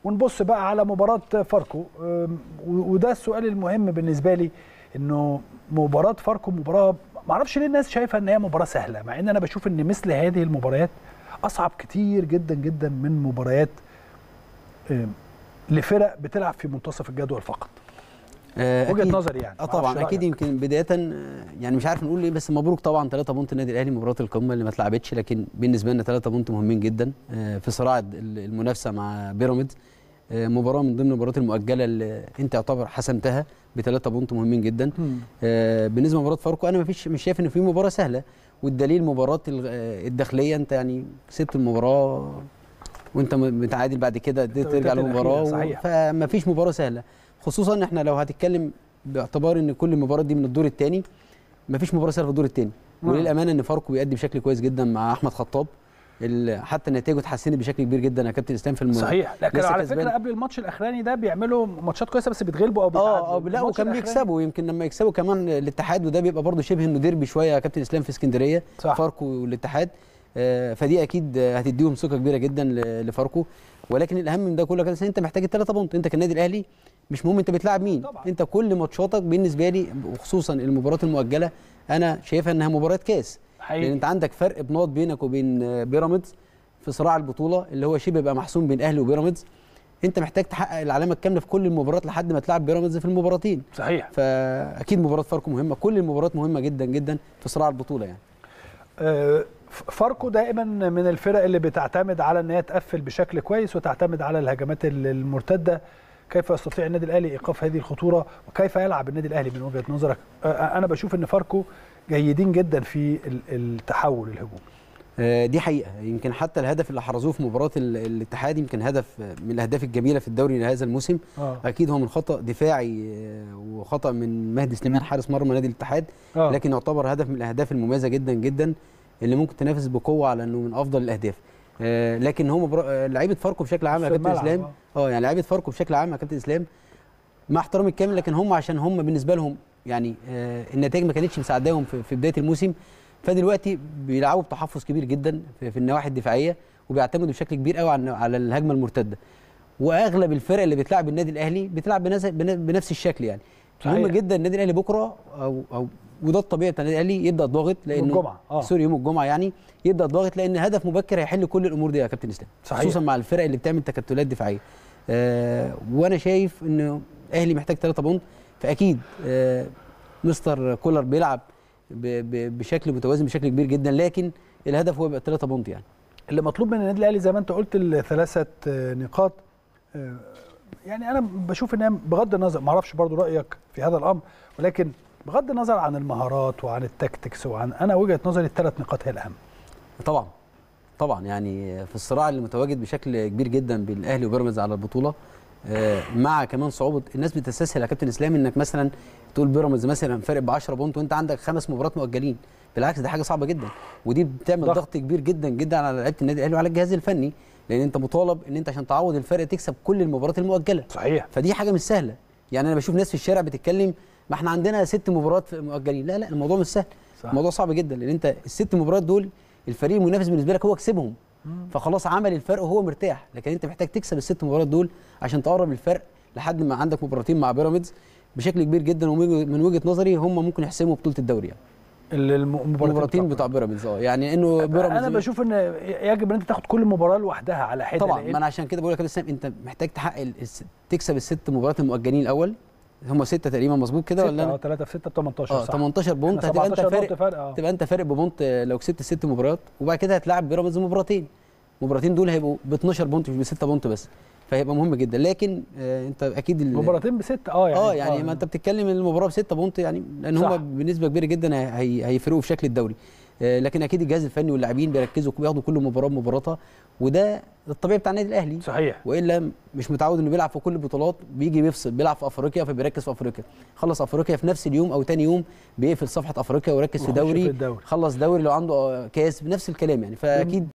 ونبص بقى على مباراه فاركو أم، و- وده السؤال المهم بالنسبه لي انه مباراه فاركو مباراه ما اعرفش ليه الناس شايفه ان هي مباراه سهله مع ان انا بشوف ان مثل هذه المباريات اصعب كتير جدا جدا من مباريات أم، لفرق بتلعب في منتصف الجدول فقط آه، وجهه أكيد. نظري يعني اه معرفش طبعا رأيك. اكيد يمكن بدايه آه، يعني مش عارف نقول ايه بس مبروك طبعا 3 بونت النادي الاهلي مباراه القمه اللي ما اتلعبتش لكن بالنسبه لنا 3 بونت مهمين جدا آه، في صراع ال- المنافسه مع بيراميدز آه، مباراه من ضمن المباريات المؤجله اللي انت يعتبر حسمتها بثلاثه بونت مهمين جدا مم. آه، بالنسبه لمباراه فاركو انا ما فيش مش شايف ان في مباراه سهله والدليل مباراه ال- آه، الداخليه انت يعني كسبت المباراه وانت م- متعادل بعد كده قدرت ترجع التالتة للمباراه الأخيرة، و- صحيح. فما فيش مباراه سهله خصوصا ان احنا لو هتتكلم باعتبار ان كل المباريات دي من الدور الثاني ما فيش مباراه سهله في الدور الثاني نعم. وللامانه ان فاركو بيأدي بشكل كويس جدا مع احمد خطاب ال- حتى نتائجه اتحسنت بشكل كبير جدا يا كابتن اسلام في الم... صحيح لكن لسه على كسبان. فكره قبل الماتش الاخراني ده بيعملوا ماتشات كويسه بس بيتغلبوا او بيتعادلوا اه اه لا الماتش وكان الأخراني- بيكسبوا يمكن لما يكسبوا كمان الاتحاد وده بيبقى برضه شبه انه ديربي شويه يا كابتن اسلام في اسكندريه صح. فاركو والاتحاد آه فدي اكيد آه، هتديهم ثقه كبيره جدا ل- لفاركو ولكن الاهم من ده كله يا كابتن إسلام، انت محتاج الثلاثه بونت انت كالنادي الاهلي مش مهم انت بتلعب مين طبعا. انت كل ماتشاتك بالنسبه لي وخصوصا المباريات المؤجله انا شايفها انها مباريات كاس لان حقيقي انت عندك فرق بنقط بينك وبين آه، بيراميدز في صراع البطوله اللي هو شبه بقى محسوم بين اهلي وبيراميدز انت محتاج تحقق العلامه الكامله في كل المباريات لحد ما تلعب بيراميدز في المباراتين صحيح فاكيد مباراه فاركو مهمه كل المباريات مهمه جدا جدا في صراع البطوله يعني آه، ف- فاركو دائما من الفرق اللي بتعتمد على ان هي تقفل بشكل كويس وتعتمد على الهجمات ال- المرتده كيف يستطيع النادي الاهلي ايقاف هذه الخطوره وكيف يلعب النادي الاهلي من وجهه نظرك آه، انا بشوف ان فاركو جيدين جدا في ال- التحول الهجومي آه، دي حقيقه يمكن حتى الهدف اللي حرزوه في مباراه ال- الاتحاد يمكن هدف آه، من الاهداف الجميله في الدوري لهذا الموسم اه اكيد هو من خطا دفاعي آه، وخطا من مهدي سليمان حارس مرمى نادي الاتحاد آه. لكن يعتبر هدف من الاهداف المميزه جدا جدا اللي ممكن تنافس بقوه على انه من افضل الاهداف آه، لكن هو مبرا- آه، لعيبه فاركو بشكل عام يا نص كابتن الملعب، اسلام اه يعني لعيبه فاركو بشكل عام يا كابتن اسلام مع احترامي الكامل لكن هم عشان هم بالنسبه لهم يعني آه النتائج ما كانتش مساعداهم في, في بدايه الموسم فدلوقتي بيلعبوا بتحفظ كبير جدا في, في النواحي الدفاعيه وبيعتمدوا بشكل كبير قوي على على الهجمه المرتده واغلب الفرق اللي بتلعب النادي الاهلي بتلعب بنفس بنفس الشكل يعني مهم صحيح. جدا النادي الاهلي بكره او او وده الطبيعي بتاع النادي الاهلي يبدا ضاغط لانه الجمعة، آه. سوري يوم الجمعه يعني يبدا ضاغط لان هدف مبكر هيحل كل الامور دي يا كابتن اسلام صحيح. خصوصا مع الفرق اللي بتعمل تكتلات دفاعيه آه وانا شايف انه الاهلي محتاج 3 بونت فاكيد آه مستر كولر بيلعب ب- ب- بشكل متوازن بشكل كبير جدا لكن الهدف هو يبقى 3 بونت يعني اللي مطلوب من النادي الاهلي زي ما انت قلت الثلاثه آه، نقاط آه، يعني انا بشوف ان هي بغض النظر ما اعرفش برضو رايك في هذا الامر ولكن بغض النظر عن المهارات وعن التكتكس وعن انا وجهه نظري الثلاث نقاط هي الاهم طبعا طبعا يعني في الصراع اللي متواجد بشكل كبير جدا بين الاهلي وبيراميدز على البطوله آه، مع كمان صعوبه الناس بتستسهل يا كابتن اسلام انك مثلا تقول بيراميدز مثلا فارق ب 10 بونت وانت عندك خمس مباريات مؤجلين بالعكس دي حاجه صعبه جدا ودي بتعمل ضغط. ضغط كبير جدا جدا على لعيبه النادي الاهلي وعلى الجهاز الفني لان انت مطالب ان انت عشان تعوض الفرق تكسب كل المباريات المؤجله صحيح فدي حاجه مش سهله يعني انا بشوف ناس في الشارع بتتكلم ما احنا عندنا ست مباريات مؤجلين لا لا الموضوع مش سهل صح. الموضوع صعب جدا لان انت الست مباريات دول الفريق المنافس بالنسبه لك هو كسبهم فخلاص عمل الفرق وهو مرتاح لكن انت محتاج تكسب الست مباريات دول عشان تقرب الفرق لحد ما عندك مباراتين مع بيراميدز بشكل كبير جدا ومن من وجهه نظري هم ممكن يحسموا بطوله الدوري يعني ال- الم- المباراتين بتوع بيراميدز اه يعني انه بيراميدز انا بشوف ان يجب ان انت تاخد كل مباراه لوحدها على حده طبعا لأن- ما انا عشان كده بقول لك يا كابتن اسلام انت محتاج تحقق ال- الس- تكسب الست مباريات المؤجلين الاول هم سته تقريبا مظبوط كده ولا ستة، اه انا 3 في 6 ب 18 اه صح 18 بونت احنا هتبقى انت 17 فارق نقطة فرق اه تبقى انت فارق ببونت آه، لو كسبت الست مباريات وبعد كده هتلاعب بيراميدز مباراتين مباراتين دول هيبقوا ب 12 بونت مش ب 6 بونت بس فهيبقى مهم جدا لكن آه انت اكيد ال- مباراتين بستة اه يعني اه يعني ما انت بتتكلم المباراه بستة بونت يعني لان صح. هم بنسبه كبيره جدا هي- هي- هيفرقوا في شكل الدوري آه لكن اكيد الجهاز الفني واللاعبين بيركزوا بياخدوا كل مباراه بمباراتها وده الطبيعي بتاع النادي الاهلي صحيح والا مش متعود انه بيلعب في كل البطولات بيجي بيفصل بيلعب في افريقيا فبيركز في افريقيا خلص افريقيا في نفس اليوم او تاني يوم بيقفل صفحه افريقيا ويركز في ويخش في دوري الدوري. خلص دوري لو عنده آه، كاس بنفس الكلام يعني فاكيد